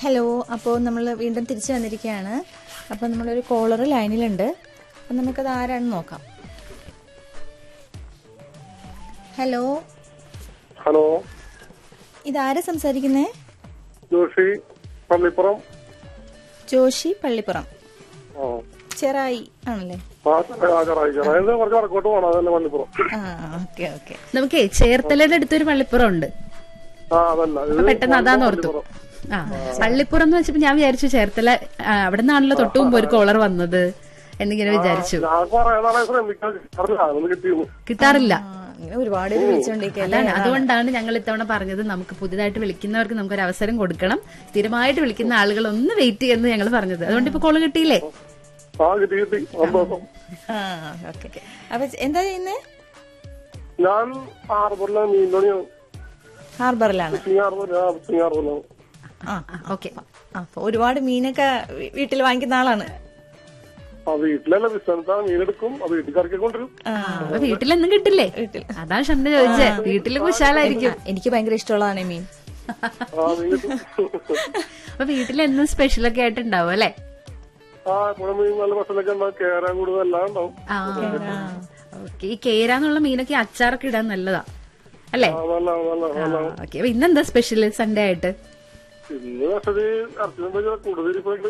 Hello അപ്പോൾ നമ്മൾ വീണ്ടും തിരിച്ചു വന്നിരിക്കുകയാണ് അപ്പോൾ നമ്മളൊരു കോളർ ലൈനിലുണ്ട് അപ്പം നമുക്കത് ആരാണെന്ന് നോക്കാം ഹലോ ഹലോ ഇതാരാ സംസാരിക്കുന്നേ ജോഷി പള്ളിപ്പുറം ജോഷി പള്ളിപ്പുറം ആ ചെറായി ആണല്ലേ ആ, ചെറായി, ചെറായി. ചെറായിന്ന് കുറച്ച് വടക്കോട്ട് പോകണം അതന്നെ പള്ളിപ്പുറം ആ ഓക്കെ ഓക്കെ നമുക്കേ ചേർത്തലയുടെ അടുത്തൊരു പള്ളിപ്പുറം ഉണ്ട് ആ അതല്ല ഇത് അപ്പൊ പെട്ടെന്ന് അതാന്ന് ഓർത്തു പള്ളിപ്പുറം. ആ പള്ളിപ്പുറം എന്ന് വെച്ചപ്പോ ഞാൻ വിചാരിച്ചു ചേർത്തല ആ, അവിടെ നിന്നാണല്ലോ തൊട്ടു മുമ്പ് ഒരു കോളർ വന്നത് എന്നിങ്ങനെ വിചാരിച്ചു ഞാൻ കുറെ നാളെ ശ്രമിക്കാൻ കിട്ടാറില്ല അതൊന്നും കിട്ടിയിരുന്നു കിട്ടാറില്ല ആ ഇങ്ങനെ ഒരുപാട് പേര് വിളിച്ചോണ്ടിരിക്കല്ലേ അതാണ് അതുകൊണ്ടാണ് ഞങ്ങൾ ഇത്തവണ പറഞ്ഞത് നമുക്ക് പുതിയതായിട്ട് വിളിക്കുന്നവർക്ക് നമുക്ക് ഒരു അവസരം കൊടുക്കണം സ്ഥിരമായിട്ട് വിളിക്കുന്ന ആളുകൾ ഒന്ന് വെയിറ്റ് ചെയ്യുന്നത് ഞങ്ങൾ പറഞ്ഞത് അതുകൊണ്ട് ഇപ്പൊ കോള് കിട്ടിയില്ലേ ആ കിട്ടി കിട്ടി സന്തോഷം ആ ഓക്കെ അപ്പൊ എന്താ ചെയ്യുന്നേ ഞാൻ ഹാർബറിലാണ് മീൻ പണിയാണ് ഹാർബറിലാണ് ഫിഷിംഗ് ഹാർബർ ആ ഫിഷിംഗ് ഹാർബറിലാണ് ആ ഓക്കെ അപ്പൊ ഒരുപാട് മീനൊക്കെ വീ- വീട്ടിൽ വാങ്ങിക്കുന്ന ആളാണ് ആ വീട്ടിലല്ല ബിസിനസ്സാണ് മീൻ എടുക്കും അത് വീട്ടിൽ കറക്കി കൊണ്ടുവരും ആ അപ്പൊ വീട്ടിലൊന്നും കിട്ടില്ലേ വീട്ടിൽ അതാ ഷണ്ണ് ചോദിച്ചേ വീട്ടില് കുശാലായിരിക്കും എനിക്ക് ഭയങ്കര ഇഷ്ടമുള്ളതാണ് ഈ മീൻ ആ മീൻ കിട്ടും അപ്പൊ വീട്ടിലെന്നും സ്പെഷ്യലൊക്കെ ആയിട്ട് ഉണ്ടാവും അല്ലേ ആ എപ്പോഴും മീൻ നല്ല ഭക്ഷണമൊക്കെ ഉണ്ടാവും കേറാൻ കൂടുതൽ എല്ലാം ഉണ്ടാവും ആ ഓക്കെ ഈ കേരാന്നുള്ള മീനൊക്കെ അച്ചാറൊക്കെ ഇടാൻ നല്ലതാ അല്ലേ ആ നല്ല നല്ല നല്ല ഓക്കെ അപ്പൊ ഇന്നെന്താ സ്പെഷ്യൽ സൺഡേ ആയിട്ട് ഇന്ന് പക്ഷേ ഇറച്ചി കൂടുതൽ ഇരിപ്പുണ്ട്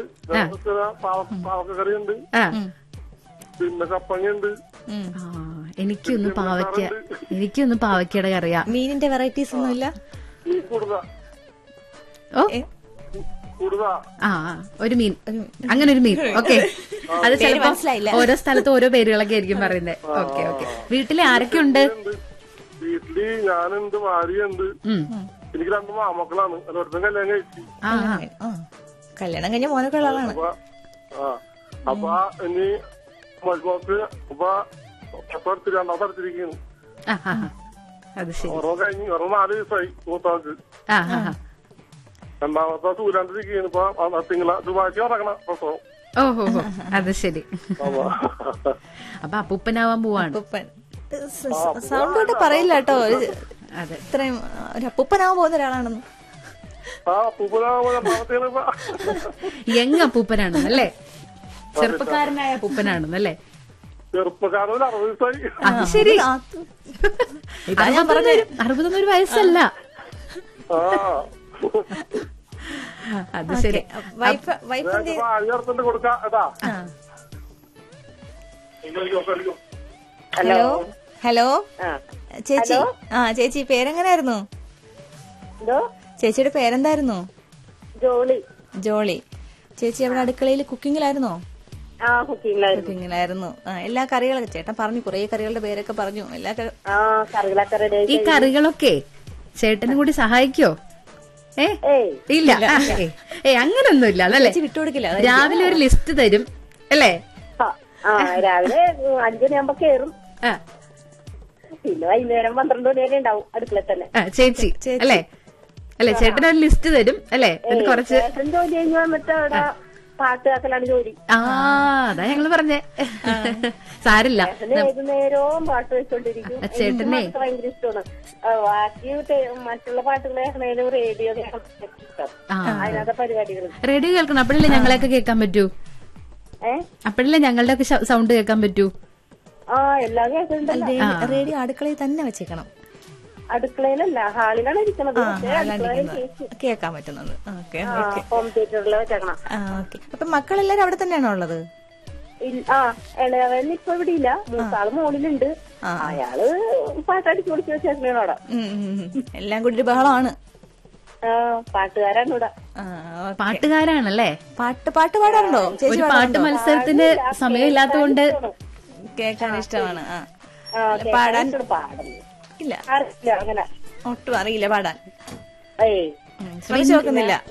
പാവക്ക കറിയുണ്ട് ആ പിന്നെ കപ്പങ്ങയുണ്ട് ഉം. ആ, എനിക്കൊന്ന് പാവയ്ക്ക എനിക്കൊന്ന് പാവയ്ക്കയുടെ കറിയാ മീനിന്റെ വെറൈറ്റീസ് ഒന്നുമില്ല മീൻ കൂടുക ഓ ഏ, കൂടുക ആ ആ, ഒരു മീൻ അങ്ങനെ ഒരു മീൻ ഓക്കെ അത് ചിലപ്പോ മനസ്സിലായില്ല. ഓരോ സ്ഥലത്ത് ഓരോ പേരുകളൊക്കെ ആയിരിക്കും പറയുന്നത് ഓക്കെ ഓക്കെ വീട്ടിലെ ആരൊക്കെ ഉണ്ട് ഉണ്ട്. വീട്ടില് ഞാനുണ്ട് ഭാര്യയുണ്ട് ഉം. എനിക്ക് രണ്ട് മാമക്കളാണ് ഒരിടത്തും കല്യാണം കഴിച്ചു ആ ആ. ആ കല്യാണം കഴിഞ്ഞ മോനൊക്കെ ഉള്ള ആളാണ് അപ്പൊ ആ അപ്പൊ ഇനി മരുമോക്ക് അപ്പൊ അപ്പൊ അടുത്ത് രണ്ടാമത്തെ അടുത്തിരിക്കുന്നു ആ ആ, ആ. അത് ശരി ഓരോ കഴിഞ്ഞ് ഓരോ നാല് ദിവസമായി മൂത്താൾക്ക് ആ ആ ആ. രണ്ടാമത്തെ സൂര്യാണ്ടിരിക്കുന്നു ഇപ്പൊ ആ തിങ്കള ചൊവ്വാഴ്ച ഇറങ്ങണം പ്രസവം ഓഹോ ഹോ. അത് ശരി അപ്പൊ അപ്പൊ അപ്പൂപ്പനാവാൻ പോവാണ് അപ്പൂപ്പൻ സൗണ്ട് തൊട്ട് പറയില്ല കേട്ടോ ഒരു- അതെ ഇത്രയും ആ, ഒരു അപ്പൂപ്പനാവാൻ പോകുന്ന ഒരാളാണെന്ന് ആ പൂപ്പനാവുമ്പോ രണ്ടാമത്തേന് ഇപ്പൊ യങ് അപ്പൂപ്പനാണെന്ന് അല്ലേ ചെറുപ്പക്കാരനായ അപ്പൂപ്പനാണെന്നല്ലേ ചെറുപ്പക്കാരൻ ഒരു അറുപത് ദിവസമായി അത് ശരി ആ, ഇതാ ഞാൻ പറഞ്ഞ അറുപതൊന്നും ഒരു വയസ്സല്ല ആ അത് ശരി വൈഫ് വൈഫിന്റെ ഭാര്യ അടുത്തുണ്ട് കൊടുക്കാം കേട്ടാ ആ. ഹലോ ഹലോ ഹലോ ചേച്ചി ആ ചേച്ചി പേരെങ്ങനായിരുന്നു എന്തോ ചേച്ചിയുടെ പേരെന്തായിരുന്നു ജോളി ജോളി ചേച്ചി അവിടെ അടുക്കളയിൽ കുക്കിങ്ങിലായിരുന്നോ ആ കുക്കിങ്ങിലായിരുന്നു കുക്കിങ്ങിലായിരുന്നു ആ എല്ലാ കറികളൊക്കെ ചേട്ടൻ പറഞ്ഞു കുറേ കറികളുടെ പേരൊക്കെ പറഞ്ഞു എല്ലാ ക- ആ കറികളൊക്കെ റെഡി ഈ കറികളൊക്കെ ചേട്ടനും കൂടി സഹായിക്കോ ഏ ഏയ് ഇല്ല ആ, ഏ ഏ അങ്ങനൊന്നുമില്ല അതല്ലേ ചേച്ചി വിട്ടുകൊടുക്കില്ല രാവിലെ ഒരു ലിസ്റ്റ് തരും അല്ലേ ആ, ആ രാവിലെ അഞ്ചു മണിയാകുമ്പോ കേറും ആ, പിന്നെ വൈകുന്നേരം പന്ത്രണ്ട് മണി വരെ ഉണ്ടാവും അടുക്കളയിൽ തന്നെ ആ, ചേച്ചി അല്ലേ അല്ലെ ചേട്ടൻ ഒരു ലിസ്റ്റ് തരും അല്ലേ എന്നിട്ട് കുറച്ച് ചേട്ടൻ ജോലി കഴിഞ്ഞ് വന്നിട്ട് അവിടെ പാട്ട് കേക്കലാണ് ജോലി ആ അതാ ഞങ്ങള് പറഞ്ഞേ സാരില്ല ചേട്ടന് ഏത് നേരവും പാട്ട് വെച്ചോണ്ടിരിക്കും ആ, ചേട്ടനെ. എനിക്ക് പാട്ട് ഭയങ്കര ഇഷ്ടമാണ് ആ, ബാക്കി ടെ- മറ്റുള്ള പാട്ടുകൾ കേൾക്കണേലും റേഡിയോ കേൾക്കണം ഇഷ്ടം ആ. അതിനകത്തെ പരിപാടികൾ റേഡിയോ കേൾക്കണം അപ്പോഴല്ലേ ഞങ്ങളെയൊക്കെ കേൾക്കാൻ പറ്റൂ ഏ അപ്പോഴല്ലേ ഞങ്ങളുടെ ഒക്കെ സൗണ്ട് കേൾക്കാൻ പറ്റൂ ആ എല്ലാം കേൾക്കുന്നുണ്ടല്ലോ റേഡിയോ- റേഡിയോ അടുക്കളയിൽ തന്നെ വെച്ചേക്കണം അടുക്കളയിലല്ല ഹാളിലാണ് ഇരിക്കണത് ആ പക്ഷേ ഹാളിലാണ് അടുക്കളയിൽ ഇരിക്കുന്നത്. കേൾക്കാൻ പറ്റുന്നത് ഓക്കെ ആ, ഹോം തിയേറ്ററിൽ വെച്ചേക്കണം ആ ഓക്കെ അപ്പൊ മക്കളെല്ലാരും അവിടെ തന്നെയാണോ ഉള്ളത് ഇൽ- ആ ഇളയവൻ ഇപ്പൊ ഇവിടെ ഇല്ല മൂത്താള് മോളിലുണ്ട് അയാള് പാട്ടടിച്ചു പൊളിച്ച് വെച്ചേക്കണേണ് അവിടെ ഉം, ഉം, ഉം. എല്ലാം കൂടി ഒരു ബഹളമാണ് ആ, പാട്ടുകാരാണ് ഇവിടെ ആ, ഓക്കെ. പാട്ടുകാരാണല്ലേ പാട്ട് പാട്ട് പാടാറുണ്ടോ ചേച്ചി ഒരു പാട്ട് മത്സരത്തിന് സമയമില്ലാത്തതുകൊണ്ട് കേൾക്കാൻ ഇഷ്ടമാണ് ആ ആ, പാടാൻ കേൾക്കാൻ പാടുന്നു ഇല്ല അറിയില്ല അങ്ങനെ ഒട്ടും അറിയില്ല പാടാൻ ഏയ് ഉം, ശ്രമിച്ചു നോക്കുന്നില്ല